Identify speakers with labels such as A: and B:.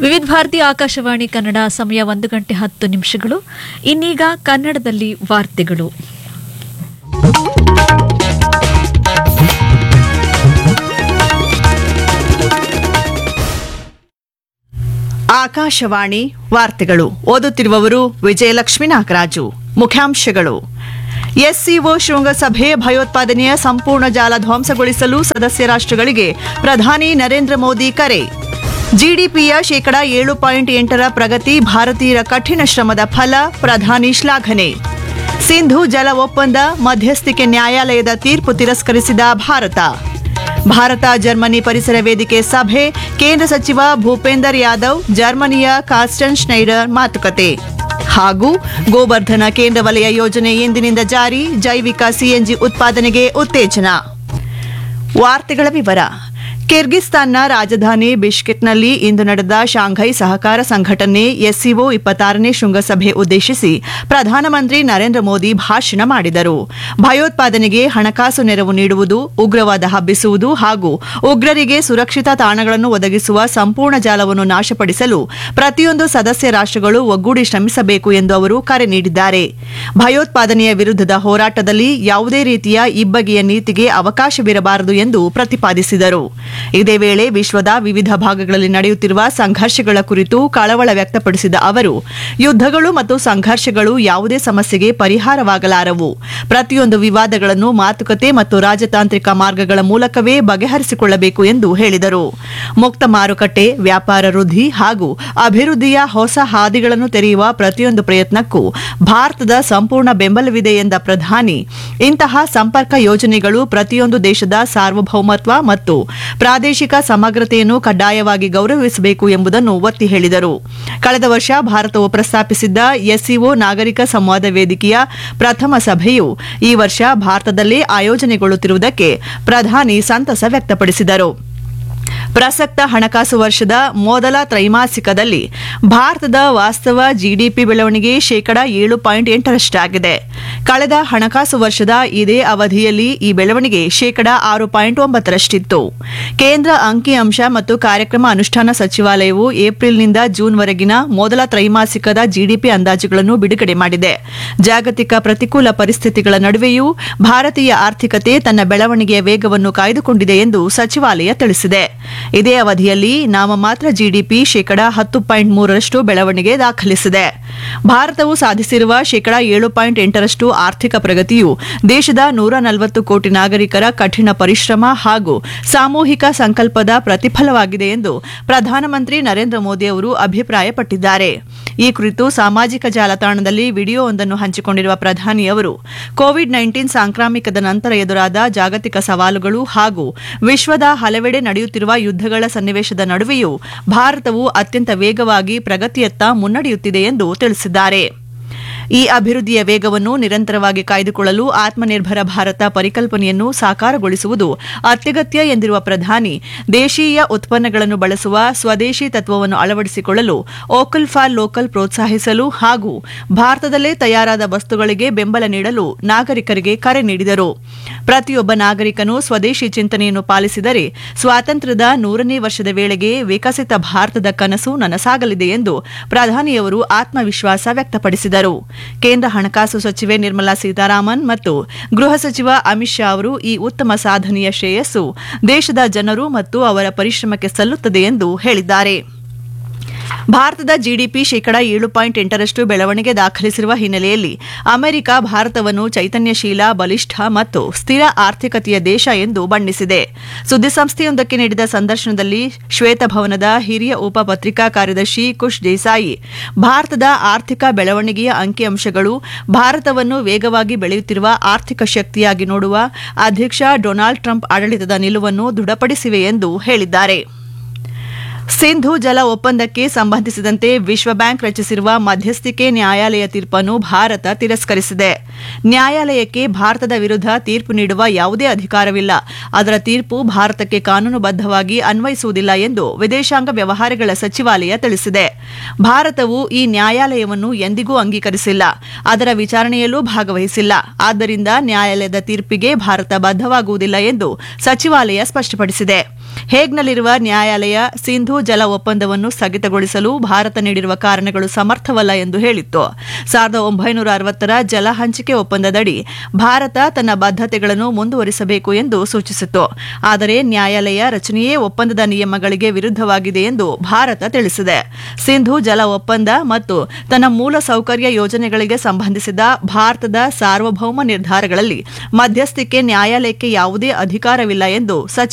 A: ವಿವಿಧ ಭಾರತಿ ಆಕಾಶವಾಣಿ ಕನ್ನಡ ಸಮಯ ಒಂದು ಗಂಟೆ ಹತ್ತು ನಿಮಿಷಗಳು ಇನ್ನೀಗ ಕನ್ನಡದಲ್ಲಿ ವಾರ್ತೆಗಳು
B: ಆಕಾಶವಾಣಿ ವಾರ್ತೆಗಳು ಓದುತ್ತಿರುವವರು ವಿಜಯಲಕ್ಷ್ಮಿ ನಾಗರಾಜು ಮುಖ್ಯಾಂಶಗಳು ಎಸ್ಸಿಒ ಶೃಂಗಸಭೆ ಭಯೋತ್ಪಾದನೆಯ ಸಂಪೂರ್ಣ ಜಾಲ ಧ್ವಂಸಗೊಳಿಸಲು ಸದಸ್ಯ ರಾಷ್ಟ್ರಗಳಿಗೆ ಪ್ರಧಾನಿ ನರೇಂದ್ರ ಮೋದಿ ಕರೆ ಜಿಡಿಪಿಯ ಶೇಕಡ ಏಳು ಪಾಯಿಂಟ್ ಎಂಟರ ಪ್ರಗತಿ ಭಾರತೀಯರ ಕಠಿಣ ಶ್ರಮದ ಫಲ ಪ್ರಧಾನಿ ಶ್ಲಾಘನೆ ಸಿಂಧು ಜಲ ಒಪ್ಪಂದ ಮಧ್ಯಸ್ಥಿಕೆ ನ್ಯಾಯಾಲಯದ ತೀರ್ಪು ತಿರಸ್ಕರಿಸಿದ ಭಾರತ ಭಾರತ ಜರ್ಮನಿ ಪರಿಸರ ವೇದಿಕೆ ಸಭೆ ಕೇಂದ್ರ ಸಚಿವ ಭೂಪೇಂದರ್ ಯಾದವ್ ಜರ್ಮನಿಯ ಕಾರ್ಸ್ಟನ್ ಸ್ನೈಡರ್ ಮಾತುಕತೆ ಹಾಗೂ ಗೋವರ್ಧನ ಕೇಂದ್ರ ವಲಯ ಯೋಜನೆ ಎಂದಿನಿಂದ ಜಾರಿ ಜೈವಿಕ ಸಿಎನ್ಜಿ ಉತ್ಪಾದನೆಗೆ ಉತ್ತೇಜನ ವಾರ್ತೆಗಳ ವಿವರ ಕಿರ್ಗಿಸ್ತಾನ್ನ ರಾಜಧಾನಿ ಬಿಷ್ಕೆಟ್ನಲ್ಲಿ ಇಂದು ನಡೆದ ಶಾಂಘೈ ಸಹಕಾರ ಸಂಘಟನೆ ಎಸ್ಸಿಒ ಇಪ್ಪತ್ತಾರನೇ ಶೃಂಗಸಭೆ ಉದ್ದೇಶಿಸಿ ಪ್ರಧಾನಮಂತ್ರಿ ನರೇಂದ್ರ ಮೋದಿ ಭಾಷಣ ಮಾಡಿದರು ಭಯೋತ್ಪಾದನೆಗೆ ಹಣಕಾಸು ನೆರವು ನೀಡುವುದು ಉಗ್ರವಾದ ಹಬ್ಬಿಸುವುದು ಹಾಗೂ ಉಗ್ರರಿಗೆ ಸುರಕ್ಷಿತ ತಾಣಗಳನ್ನು ಒದಗಿಸುವ ಸಂಪೂರ್ಣ ಜಾಲವನ್ನು ನಾಶಪಡಿಸಲು ಪ್ರತಿಯೊಂದು ಸದಸ್ಯ ರಾಷ್ಟ್ರಗಳು ಒಗ್ಗೂಡಿ ಶ್ರಮಿಸಬೇಕು ಎಂದು ಅವರು ಕರೆ ನೀಡಿದ್ದಾರೆ ಭಯೋತ್ಪಾದನೆಯ ವಿರುದ್ಧದ ಹೋರಾಟದಲ್ಲಿ ಯಾವುದೇ ರೀತಿಯ ಇಬ್ಬಗೆಯ ನೀತಿಗೆ ಅವಕಾಶವಿರಬಾರದು ಎಂದು ಪ್ರತಿಪಾದಿಸಿದರು ಇದೇ ವೇಳೆ ವಿಶ್ವದ ವಿವಿಧ ಭಾಗಗಳಲ್ಲಿ ನಡೆಯುತ್ತಿರುವ ಸಂಘರ್ಷಗಳ ಕುರಿತು ಕಳವಳ ವ್ಯಕ್ತಪಡಿಸಿದ ಅವರು ಯುದ್ಧಗಳು ಮತ್ತು ಸಂಘರ್ಷಗಳು ಯಾವುದೇ ಸಮಸ್ಯೆಗೆ ಪರಿಹಾರವಾಗಲಾರವು ಪ್ರತಿಯೊಂದು ವಿವಾದಗಳನ್ನು ಮಾತುಕತೆ ಮತ್ತು ರಾಜತಾಂತ್ರಿಕ ಮಾರ್ಗಗಳ ಮೂಲಕವೇ ಬಗೆಹರಿಸಿಕೊಳ್ಳಬೇಕು ಎಂದು ಹೇಳಿದರು ಮುಕ್ತ ಮಾರುಕಟ್ಟೆ ವ್ಯಾಪಾರ ವೃದ್ಧಿ ಹಾಗೂ ಅಭಿವೃದ್ಧಿಯ ಹೊಸ ಹಾದಿಗಳನ್ನು ತೆರೆಯುವ ಪ್ರತಿಯೊಂದು ಪ್ರಯತ್ನಕ್ಕೂ ಭಾರತದ ಸಂಪೂರ್ಣ ಬೆಂಬಲವಿದೆ ಎಂದ ಪ್ರಧಾನಿ ಇಂತಹ ಸಂಪರ್ಕ ಯೋಜನೆಗಳು ಪ್ರತಿಯೊಂದು ದೇಶದ ಸಾರ್ವಭೌಮತ್ವ ಮತ್ತು ಪ್ರಾದೇಶಿಕ ಸಮಗ್ರತೆಯನ್ನು ಕಡ್ಡಾಯವಾಗಿ ಗೌರವಿಸಬೇಕು ಎಂಬುದನ್ನು ಒತ್ತಿ ಹೇಳಿದರು ಕಳೆದ ವರ್ಷ ಭಾರತವು ಪ್ರಸ್ತಾಪಿಸಿದ್ದ ಎಸ್ಸಿಒ ನಾಗರಿಕ ಸಂವಾದ ವೇದಿಕೆಯ ಪ್ರಥಮ ಸಭೆಯು ಈ ವರ್ಷ ಭಾರತದಲ್ಲೇ ಆಯೋಜನೆಗೊಳ್ಳುತ್ತಿರುವುದಕ್ಕೆ ಪ್ರಧಾನಿ ಸಂತಸ ವ್ಯಕ್ತಪಡಿಸಿದರು ಪ್ರಸಕ್ತ ಹಣಕಾಸು ವರ್ಷದ ಮೊದಲ ತ್ರೈಮಾಸಿಕದಲ್ಲಿ ಭಾರತದ ವಾಸ್ತವ ಜಿಡಿಪಿ ಬೆಳವಣಿಗೆ ಶೇಕಡ ಏಳು ಪಾಯಿಂಟ್ ಎಂಟರಷ್ಟಾಗಿದೆ ಕಳೆದ ಹಣಕಾಸು ವರ್ಷದ ಇದೇ ಅವಧಿಯಲ್ಲಿ ಈ ಬೆಳವಣಿಗೆ ಶೇಕಡ ಆರು ಪಾಯಿಂಟ್ ಒಂಬತ್ತರಷ್ಟಿತ್ತು ಕೇಂದ್ರ ಅಂಕಿಅಂಶ ಮತ್ತು ಕಾರ್ಯಕ್ರಮ ಅನುಷ್ಠಾನ ಸಚಿವಾಲಯವು ಏಪ್ರಿಲ್ನಿಂದ ಜೂನ್ವರೆಗಿನ ಮೊದಲ ತ್ರೈಮಾಸಿಕದ ಜಿಡಿಪಿ ಅಂದಾಜುಗಳನ್ನು ಬಿಡುಗಡೆ ಮಾಡಿದೆ ಜಾಗತಿಕ ಪ್ರತಿಕೂಲ ಪರಿಸ್ಥಿತಿಗಳ ನಡುವೆಯೂ ಭಾರತೀಯ ಆರ್ಥಿಕತೆ ತನ್ನ ಬೆಳವಣಿಗೆಯ ವೇಗವನ್ನು ಕಾಯ್ದುಕೊಂಡಿದೆ ಎಂದು ಸಚಿವಾಲಯ ತಿಳಿಸಿದೆ ಇದೇ ಅವಧಿಯಲ್ಲಿ ನಾಮಮಾತ್ರ ಜಿಡಿಪಿ ಶೇಕಡ ಹತ್ತು ಪಾಯಿಂಟ್ ಮೂರರಷ್ಟು ಬೆಳವಣಿಗೆ ದಾಖಲಿಸಿದೆ ಭಾರತವು ಸಾಧಿಸಿರುವ ಶೇಕಡ ಏಳು ಪಾಯಿಂಟ್ ಎಂಟರಷ್ಟು ಆರ್ಥಿಕ ಪ್ರಗತಿಯು ದೇಶದ ನೂರ ನಲವತ್ತು ಕೋಟಿ ನಾಗರಿಕರ ಕಠಿಣ ಪರಿಶ್ರಮ ಹಾಗೂ ಸಾಮೂಹಿಕ ಸಂಕಲ್ಪದ ಪ್ರತಿಫಲವಾಗಿದೆ ಎಂದು ಪ್ರಧಾನಮಂತ್ರಿ ನರೇಂದ್ರ ಮೋದಿ ಅವರು ಅಭಿಪ್ರಾಯಪಟ್ಟಿದ್ದಾರೆ ಈ ಕುರಿತು ಸಾಮಾಜಿಕ ಜಾಲತಾಣದಲ್ಲಿ ವಿಡಿಯೋವೊಂದನ್ನು ಹಂಚಿಕೊಂಡಿರುವ ಪ್ರಧಾನಿ ಅವರು ಕೋವಿಡ್ ನೈನ್ಟೀನ್ ಸಾಂಕ್ರಾಮಿಕದ ನಂತರ ಎದುರಾದ ಜಾಗತಿಕ ಸವಾಲುಗಳು ಹಾಗೂ ವಿಶ್ವದ ಹಲವೆಡೆ ನಡೆಯುತ್ತಿರುವ ಯುದ್ಧಗಳ ಸನ್ನಿವೇಶದ ನಡುವೆಯೂ ಭಾರತವು ಅತ್ಯಂತ ವೇಗವಾಗಿ ಪ್ರಗತಿಯತ್ತ ಮುನ್ನಡೆಯುತ್ತಿದೆ ಎಂದು ತಿಳಿಸಿದ್ದಾರೆ ಈ ಅಭಿವೃದ್ಧಿಯ ವೇಗವನ್ನು ನಿರಂತರವಾಗಿ ಕಾಯ್ದುಕೊಳ್ಳಲು ಆತ್ಮನಿರ್ಭರ ಭಾರತ ಪರಿಕಲ್ಪನೆಯನ್ನು ಸಾಕಾರಗೊಳಿಸುವುದು ಅತ್ಯಗತ್ಯ ಎಂದಿರುವ ಪ್ರಧಾನಿ ದೇಶೀಯ ಉತ್ಪನ್ನಗಳನ್ನು ಬಳಸುವ ಸ್ವದೇಶಿ ತತ್ವವನ್ನು ಅಳವಡಿಸಿಕೊಳ್ಳಲು ಓಕಲ್ ಫಾರ್ ಲೋಕಲ್ ಪ್ರೋತ್ಸಾಹಿಸಲು ಹಾಗೂ ಭಾರತದಲ್ಲೇ ತಯಾರಾದ ವಸ್ತುಗಳಿಗೆ ಬೆಂಬಲ ನೀಡಲು ನಾಗರಿಕರಿಗೆ ಕರೆ ನೀಡಿದರು ಪ್ರತಿಯೊಬ್ಬ ನಾಗರಿಕನು ಸ್ವದೇಶಿ ಚಿಂತನೆಯನ್ನು ಪಾಲಿಸಿದರೆ ಸ್ವಾತಂತ್ರ್ಯದ ನೂರನೇ ವರ್ಷದ ವೇಳೆಗೆ ವಿಕಸಿತ ಭಾರತದ ಕನಸು ನನಸಾಗಲಿದೆ ಎಂದು ಪ್ರಧಾನಿಯವರು ಆತ್ಮವಿಶ್ವಾಸ ವ್ಯಕ್ತಪಡಿಸಿದರು ಕೇಂದ್ರ ಹಣಕಾಸು ಸಚಿವೆ ನಿರ್ಮಲಾ ಸೀತಾರಾಮನ್ ಮತ್ತು ಗೃಹ ಸಚಿವ ಅಮಿತ್ ಶಾ ಅವರು ಈ ಉತ್ತಮ ಸಾಧನೆಯ ಶ್ರೇಯಸ್ಸು ದೇಶದ ಜನರು ಮತ್ತು ಅವರ ಪರಿಶ್ರಮಕ್ಕೆ ಸಲ್ಲುತ್ತದೆ ಎಂದು ಹೇಳಿದ್ದಾರೆ ಭಾರತದ ಜಿಡಿಪಿ ಶೇಕಡ ಏಳು ಪಾಯಿಂಟ್ ಎಂಟರಷ್ಟು ಬೆಳವಣಿಗೆ ದಾಖಲಿಸಿರುವ ಹಿನ್ನೆಲೆಯಲ್ಲಿ ಅಮೆರಿಕ ಭಾರತವನ್ನು ಚೈತನ್ಯಶೀಲ ಬಲಿಷ್ಠ ಮತ್ತು ಸ್ಥಿರ ಆರ್ಥಿಕತೆಯ ದೇಶ ಎಂದು ಬಣ್ಣಿಸಿದೆ ಸುದ್ದಿಸಂಸ್ಥೆಯೊಂದಕ್ಕೆ ನೀಡಿದ ಸಂದರ್ಶನದಲ್ಲಿ ಶ್ವೇತಭವನದ ಹಿರಿಯ ಉಪ ಪತ್ರಿಕಾ ಕಾರ್ಯದರ್ಶಿ ಕುಶ್ ದೇಸಾಯಿ ಭಾರತದ ಆರ್ಥಿಕ ಬೆಳವಣಿಗೆಯ ಅಂಕಿಅಂಶಗಳು ಭಾರತವನ್ನು ವೇಗವಾಗಿ ಬೆಳೆಯುತ್ತಿರುವ ಆರ್ಥಿಕ ಶಕ್ತಿಯಾಗಿ ನೋಡುವ ಅಧ್ಯಕ್ಷ ಡೊನಾಲ್ಡ್ ಟ್ರಂಪ್ ಆಡಳಿತದ ನಿಲುವನ್ನು ದೃಢಪಡಿಸಿವೆ ಎಂದು ಹೇಳಿದ್ದಾರೆ ಸಿಂಧು ಜಲ ಒಪ್ಪಂದಕ್ಕೆ ಸಂಬಂಧಿಸಿದಂತೆ ವಿಶ್ವ ಬ್ಯಾಂಕ್ ರಚಿಸಿರುವ ಮಧ್ಯಸ್ಥಿಕೆ ನ್ಯಾಯಾಲಯ ತೀರ್ಪನ್ನು ಭಾರತ ತಿರಸ್ಕರಿಸಿದೆ ನ್ಯಾಯಾಲಯಕ್ಕೆ ಭಾರತದ ವಿರುದ್ಧ ತೀರ್ಪು ನೀಡುವ ಯಾವುದೇ ಅಧಿಕಾರವಿಲ್ಲ ಅದರ ತೀರ್ಪು ಭಾರತಕ್ಕೆ ಕಾನೂನುಬದ್ಧವಾಗಿ ಅನ್ವಯಿಸುವುದಿಲ್ಲ ಎಂದು ವಿದೇಶಾಂಗ ವ್ಯವಹಾರಗಳ ಸಚಿವಾಲಯ ತಿಳಿಸಿದೆ ಭಾರತವು ಈ ನ್ಯಾಯಾಲಯವನ್ನು ಎಂದಿಗೂ ಅಂಗೀಕರಿಸಿಲ್ಲ ಅದರ ವಿಚಾರಣೆಯಲ್ಲೂ ಭಾಗವಹಿಸಿಲ್ಲ ಆದ್ದರಿಂದ ನ್ಯಾಯಾಲಯದ ತೀರ್ಪಿಗೆ ಭಾರತ ಬದ್ಧವಾಗುವುದಿಲ್ಲ ಎಂದು ಸಚಿವಾಲಯ ಸ್ಪಷ್ಟಪಡಿಸಿದೆ ಹೇಗ್ನಲ್ಲಿರುವ ನ್ಯಾಯಾಲಯ ಸಿಂಧೂ ಜಲ ಒಪ್ಪಂದವನ್ನು ಸ್ಥಗಿತಗೊಳಿಸಲು ಭಾರತ ನೀಡಿರುವ ಕಾರಣಗಳು ಸಮರ್ಥವಲ್ಲ ಎಂದು ಹೇಳಿತ್ತು ಸಾವಿರದ ಒಂಬೈನೂರ ಅರವತ್ತರ ಜಲ ಹಂಚಿಕೆ ಒಪ್ಪಂದದಡಿ ಭಾರತ ತನ್ನ ಬದ್ಧತೆಗಳನ್ನು ಮುಂದುವರಿಸಬೇಕು ಎಂದು ಸೂಚಿಸಿತ್ತು ಆದರೆ ನ್ಯಾಯಾಲಯ ರಚನೆಯೇ ಒಪ್ಪಂದದ ನಿಯಮಗಳಿಗೆ ವಿರುದ್ಧವಾಗಿದೆ ಎಂದು ಭಾರತ ತಿಳಿಸಿದೆ ಸಿಂಧೂ ಜಲ ಒಪ್ಪಂದ ಮತ್ತು ತನ್ನ ಮೂಲ ಸೌಕರ್ಯ ಯೋಜನೆಗಳಿಗೆ ಸಂಬಂಧಿಸಿದ ಭಾರತದ ಸಾರ್ವಭೌಮ ನಿರ್ಧಾರಗಳಲ್ಲಿ ಮಧ್ಯಸ್ಥಿಕೆ ನ್ಯಾಯಾಲಯಕ್ಕೆ ಯಾವುದೇ ಅಧಿಕಾರವಿಲ್ಲ ಎಂದು ಸಚಿವ